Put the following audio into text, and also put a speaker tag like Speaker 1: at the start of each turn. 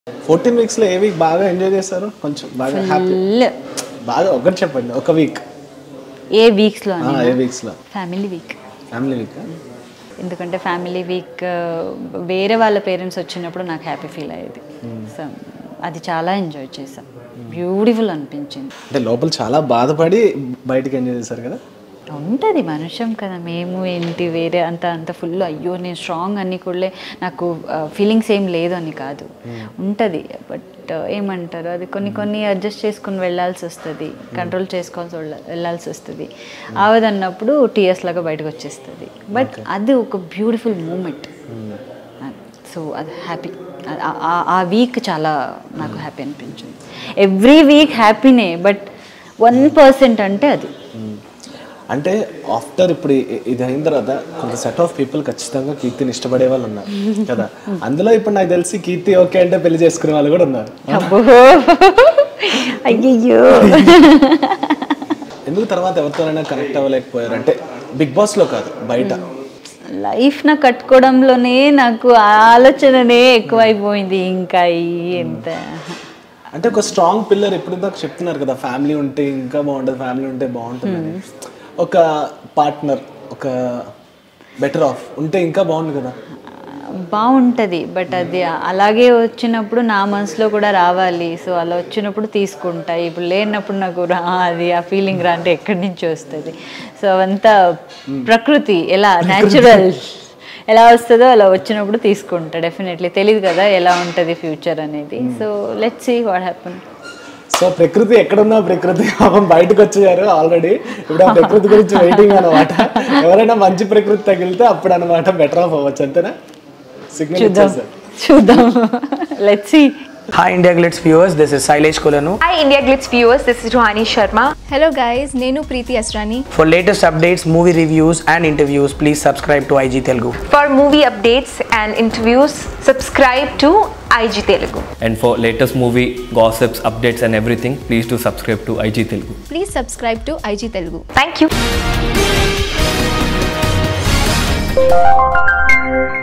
Speaker 1: Fourteen weeks లో ఏ week బాగా enjoy చేస్తారు కొంచెం బాగా హ్యాపీ
Speaker 2: ఫుల్
Speaker 1: బాగా ఒకటి చెప్పండి ఒక వీక్
Speaker 2: ఏ వీక్స్లో
Speaker 1: ఏ వీక్స్ లో
Speaker 2: ఫ్యామిలీ వీక్
Speaker 1: ఫ్యామిలీ వీక్
Speaker 2: ఎందుకంటే ఫ్యామిలీ వీక్ వేరే వాళ్ళ పేరెంట్స్ వచ్చినప్పుడు నాకు హ్యాపీ ఫీల్ అయ్యేది సో అది చాలా ఎంజాయ్ చేసాం బ్యూటిఫుల్ అనిపించింది
Speaker 1: అంటే లోపల చాలా బాధపడి బయటికి ఎంజాయ్ చేశారు కదా
Speaker 2: ఉంటుంది మనుష్యం కదా మేము ఏంటి వేరే అంత అంత ఫుల్ అయ్యో నేను స్ట్రాంగ్ అని కూడా నాకు ఫీలింగ్స్ ఏం లేదు అని కాదు ఉంటుంది బట్ ఏమంటారు అది కొన్ని కొన్ని అడ్జస్ట్ చేసుకుని వెళ్ళాల్సి వస్తుంది కంట్రోల్ చేసుకోవాల్సి వెళ్ళ- వెళ్ళాల్సి వస్తుంది ఆవదన్నప్పుడు టీఎస్ లాగా బయటకు వచ్చేస్తుంది బట్ అది ఒక బ్యూటిఫుల్ మూమెంట్ సో అది హ్యాపీ ఆ వీక్ చాలా నాకు హ్యాపీ అనిపించింది ఎవ్రీ వీక్ హ్యాపీనే బట్ వన్ పర్సెంట్ అంటే అది
Speaker 1: అంటే ఆఫ్టర్ ఇప్పుడు ఇ- ఇది అయిన తర్వాత కొంత సెట్ ఆఫ్ పీపుల్ ఖచ్చితంగా కీర్తిని ఇష్టపడే వాళ్ళు ఉన్నారు కదా అందులో ఇప్పుడు నాకు తెలిసి కీర్తి ఓకే అంటే పెళ్లి చేసుకునే వాళ్ళు కూడా ఉన్నారు
Speaker 2: అబ్బో అయ్యయ్యో
Speaker 1: ఎందుకు తర్వాత ఎవరితోనైనా కనెక్ట్ అవ్వలేకపోయారు అంటే బిగ్ బాస్ లో కాదు బయట
Speaker 2: లైఫ్ నా కట్టుకోవడంలోనే నాకు ఆ ఆలోచననే ఎక్కువైపోయింది ఇంకా ఈ ఎంత
Speaker 1: అంటే ఒక స్ట్రాంగ్ పిల్లర్ ఎప్పుడు దాకా చెప్తున్నారు కదా ఫ్యామిలీ ఉంటే ఇంకా బాగుంటుంది ఫ్యామిలీ ఉంటే బాగుంటుంది ఒక పార్ట్నర్ ఒక బెటర్ ఆఫ్ ఉంటే ఇంకా బాగుంది కదా
Speaker 2: బాగుంటుంది బట్ అది అలాగే వచ్చినప్పుడు నా మనసులో కూడా రావాలి సో అలా వచ్చినప్పుడు తీసుకుంటా ఇప్పుడు లేనప్పుడు నాకు రా అది ఆ ఫీలింగ్ రా అంటే ఎక్కడి నుంచి వస్తుంది సో అవంతా ప్రకృతి ఎలా న్యాచురల్ ఎలా వస్తుందో అలా వచ్చినప్పుడు తీసుకుంటా డెఫినెట్లీ తెలియదు కదా ఎలా ఉంటుంది ఫ్యూచర్ అనేది so let's see what happen
Speaker 1: so ప్రకృతి ఎక్కడున్నా ప్రకృతి పాపం బయటకు వచ్చేయారు ఆల్రెడీ ఇప్పుడు ఆ ప్రకృతి గురించి వెయిటింగ్ అనమాట ఎవరైనా మంచి ప్రకృతి తగిలితే అప్పుడు అనమాట బెటర్ ఆఫ్ అవ్వచ్చు అంతేనా సిగ్నల్
Speaker 2: చూద్దాం
Speaker 1: ఇచ్చేసారు
Speaker 2: చూద్దాం let's see
Speaker 3: Hi India Glitz viewers, this is Sailesh Kolanu.
Speaker 4: Hi India Glitz viewers, this is Rohani Sharma.
Speaker 5: Hello guys నేను Preeti Asrani
Speaker 3: For latest updates, movie reviews and interviews, please subscribe to IG Telugu.
Speaker 4: For movie updates and interviews, subscribe to IG Telugu.
Speaker 6: And for latest movie gossips, updates, and everything, please do subscribe to IG Telugu.
Speaker 5: Please subscribe to IG Telugu
Speaker 4: Thank you.